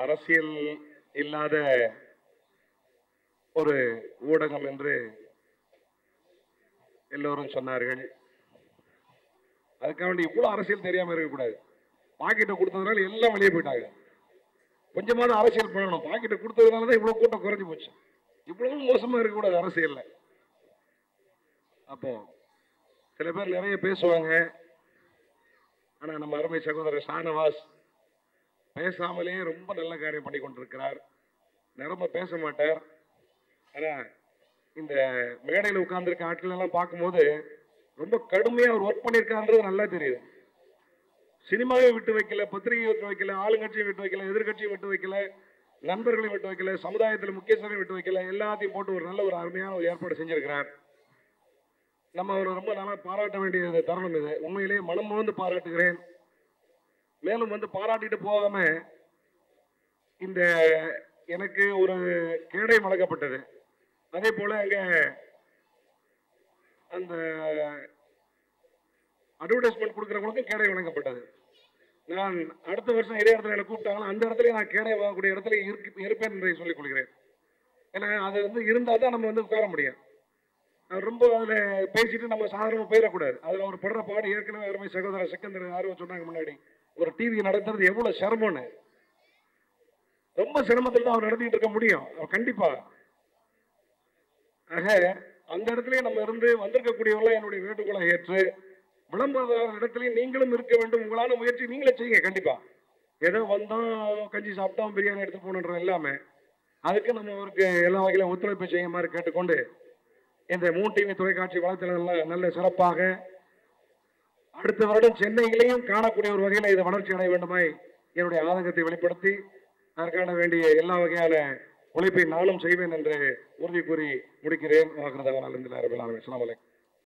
அரசியல் இல்லாத ஒரு ஊடகம் என்று எல்லோரும் சொன்னார்கள் அதுக்காக வேண்டி இவ்வளவு அரசியல் தெரியாம இருக்கக்கூடாது பாக்கெட்டை கொடுத்ததுனால எல்லாம் வெளியே போயிட்டாங்க கொஞ்சமாவது அரசியல் பண்ணணும் பாக்கெட்டை கொடுத்ததுனால தான் இவ்வளவு கூட்டம் குறைஞ்சு போச்சு இவ்வளவு மோசமா இருக்கக்கூடாது அரசியல்ல அப்போ சில பேர் நிறைய பேசுவாங்க ஆனா நம்ம அருமை சகோதரர் ஷானவாஸ் பேசாமலே ரொம்ப நல்ல காரியம் பண்ணி கொண்டிருக்கிறார் நிரம்ப பேச மாட்டார் ஆனா இந்த மேடையில் உட்கார்ந்திருக்க ஆட்கள் எல்லாம் பார்க்கும்போது ரொம்ப கடுமையா அவர் ஒர்க் பண்ணியிருக்காருன்றது நல்லா தெரியுது சினிமாவை விட்டு வைக்கல பத்திரிகையை விட்டு வைக்கல ஆளுங்கட்சியை விட்டு வைக்கல எதிர்கட்சியை விட்டு வைக்கல நண்பர்களையும் விட்டு வைக்கல சமுதாயத்தில் முக்கியஸ்தரையும் விட்டு வைக்கல எல்லாத்தையும் போட்டு ஒரு நல்ல ஒரு அருமையான ஒரு ஏற்பாடு செஞ்சிருக்கிறார் நம்ம அவர் ரொம்ப நல்லா பாராட்ட வேண்டிய தருணம் இது உண்மையிலேயே மனம் வந்து பாராட்டுகிறேன் மேலும் வந்து பாராட்டிட்டு போகாம இந்த எனக்கு ஒரு கேடை வழங்கப்பட்டது அதே போல அங்க அந்த அட்வர்டைஸ்மெண்ட் கொடுக்குறவங்களுக்கும் கேடை வழங்கப்பட்டது நான் அடுத்த வருஷம் இதே இடத்துல என்னை கூப்பிட்டாங்களோ அந்த இடத்துல நான் கேடை வாங்கக்கூடிய இடத்துல இருக்கு இருப்பேன் என்று சொல்லிக் கொள்கிறேன் ஏன்னா அது வந்து இருந்தால் தான் நம்ம வந்து உட்கார முடியும் அவர் ரொம்ப அதில் பேசிட்டு நம்ம சாதாரணமாக போயிடக்கூடாது அதில் அவர் படுற பாடு ஏற்கனவே அருமை சகோதரர் செகந்தர் ஆர்வம் சொன்னாங்க முன்னாடி ஒரு டிவி நடத்துறது எவ்வளோ சிரமம்னு ரொம்ப சிரமத்தில் தான் அவர் நடத்திட்டு இருக்க முடியும் அவர் கண்டிப்பா ஆக அந்த இடத்துலயே நம்ம இருந்து வந்திருக்கக்கூடியவங்கள என்னுடைய வேண்டுகோளை ஏற்று விளம்பர இடத்துலயும் நீங்களும் இருக்க வேண்டும் உங்களான முயற்சி நீங்களே செய்யுங்க கண்டிப்பா ஏதோ வந்தோம் கஞ்சி சாப்பிட்டோம் பிரியாணி எடுத்து போகணுன்ற எல்லாமே அதுக்கு நம்ம அவருக்கு எல்லா வகையிலும் ஒத்துழைப்பு செய்யுமாறு கேட்டுக்கொண்டு இந்த மூன் டிவி தொலைக்காட்சி வலைத்தளங்கள்லாம் நல்ல சிறப்பாக அடுத்த வருடம் சென்னையிலையும் காணக்கூடிய ஒரு வகையில் இதை வளர்ச்சி அடைய வேண்டுமாய் என்னுடைய ஆதங்கத்தை வெளிப்படுத்தி அதற்கான வேண்டிய எல்லா வகையான உழைப்பை நானும் செய்வேன் என்று உறுதி கூறி முடிக்கிறேன் வாக்குறதாக அலமதுல்லா ரபில் ஆலமீன். அஸ்ஸலாமு அலைக்கும்